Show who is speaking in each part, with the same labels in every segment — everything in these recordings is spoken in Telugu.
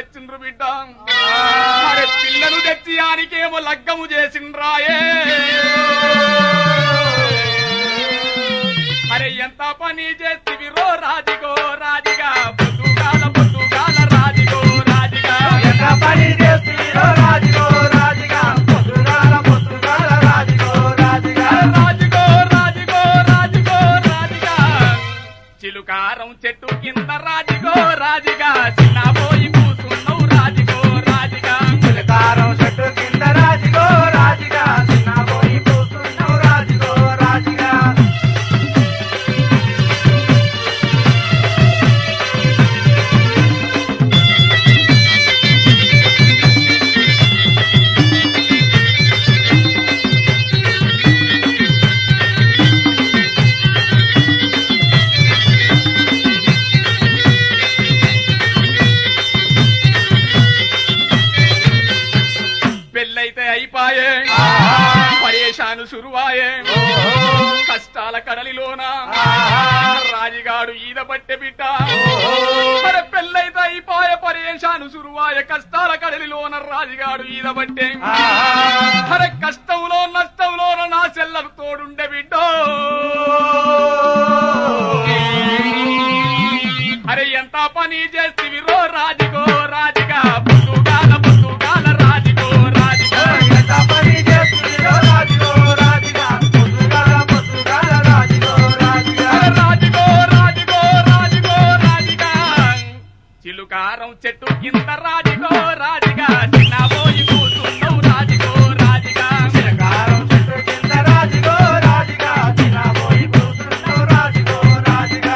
Speaker 1: తెచ్చిండ్రు బిడ్డ అరే పిల్లను తెచ్చి ఆనికేమో లగ్గము చేసిండ్రాయే అరే ఎంత పని చేస్తివిరో రాజిగో రాజిగా పొద్దుగాల పొద్దుగాల రాజిగో రాజిగా
Speaker 2: ఎంత పని చేసిరో రాజుగో రాజుగా పొద్దుగాల పొద్దుగాల రాజుగో రాజుగా
Speaker 1: రాజుగో రాజుగో రాజుగో రాజుగా చిలుకారం చెట్టు కింద రాజుగో రాజుగా చిన్నబోయి కూసున్నావు రాజుగో రాజుగా
Speaker 2: చిలకారం చెట్టు కింద రాజుగో రాజుగా చిన్నబోయి కూర్చున్నావు రాజుగో రాజుగా
Speaker 1: పెళ్ళైతే అయిపాయే పరేషాను సురువాయే కష్టాల కడలిలోన రాజుగాడు ఈద పట్టె బిడ్డ మరి పెళ్ళైతే అయిపాయే పరేషాను సురువాయ కష్టాల కడలిలోన రాజుగాడు ఈద పట్టే అరే కష్టంలో నష్టంలోన నా చెల్లరు తోడుండే బిడ్డ అరే ఎంత పని చేస్తివి రో రాజుగో రాజుగా పొద్దుగాల పొద్దుగాల రాజుగో రాజుగా
Speaker 2: ఎంత పని చేసిరో రాజుగో రాజుగా పొద్దుగాల పొద్దుగాల రాజుగో రాజుగా
Speaker 1: అరే రాజుగో రాజుగో రాజుగో రాజుగా చిలుకారం చెట్టు కింద రాజుగో రాజుగా చిన్నబోయి కూతున్నావు రాజుగో రాజుగా
Speaker 2: చిలకారం చెట్టు కింద రాజుగో రాజుగా చిన్నబోయి కూర్చున్నావు రాజుగో రాజుగా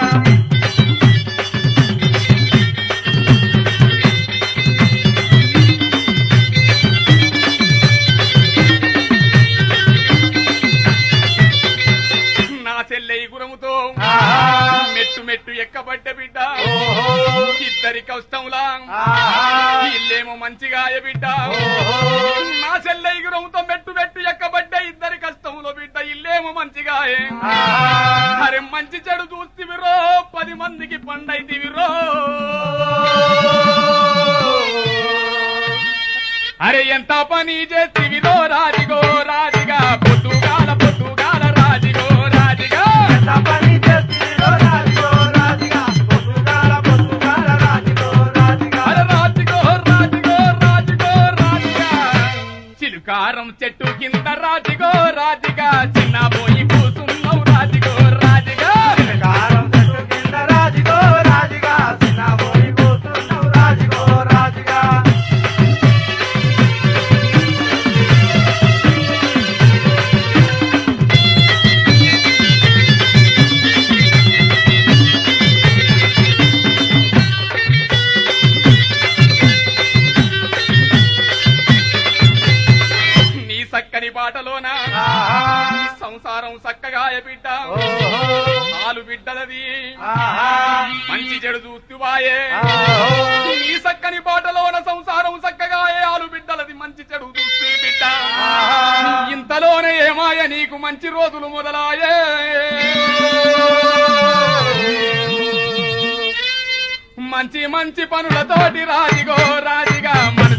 Speaker 1: నా చెల్లె గురముతో మెట్టు మెట్టు ఎక్కబడ్డ బిడ్డ ఇద్దరి కష్టంలా ఇల్లేమో మంచిగా బిడ్డ నా చెల్లె గురముతో మెట్టు మెట్టు ఎక్కబడ్డ ఇద్దరి కష్టంలో బిడ్డ ఇల్లేమో మంచిగా అరే మంచి చెడు చూస్తివిరో పది మందికి పండైతివిరో అరే ఎంత పని చేస్తివిరో రాజిగో రాజిగా పొద్దుగాల పొద్దుగాల రాజిగో రాజిగా
Speaker 2: ఎంత పని చేసిరో రాజుగో రాజుగా పొద్దుగాల పొద్దుగాల రాజుగో రాజుగా
Speaker 1: అరే రాజిగో రాజిగో రాజిగో రాజిగా చిలుకారం చెట్టు కింద రాజిగో రాజిగా చిన్న పోయి కూసున్నావు రాజిగో రాజిగా
Speaker 2: చిలకారం చెట్టు కింద రాజుగో రాజుగా చిన్నబోయి కూర్చున్నావు రాజుగో రాజుగా
Speaker 1: నీ సక్కని పాటలోన నీ సంసారం సక్కగా బిడ్డ నాలు బిడ్డలది మంచి చెడు చూస్తువాయే నీ సక్కని పాటలోన సంసారం సక్కగా ఆలు బిడ్డలది మంచి చెడు చూస్తూ బిడ్డ ఇంతలోనే ఏమాయ నీకు మంచి రోజులు మొదలాయే మంచి మంచి పనులతోటి రాజిగో రాజిగా మన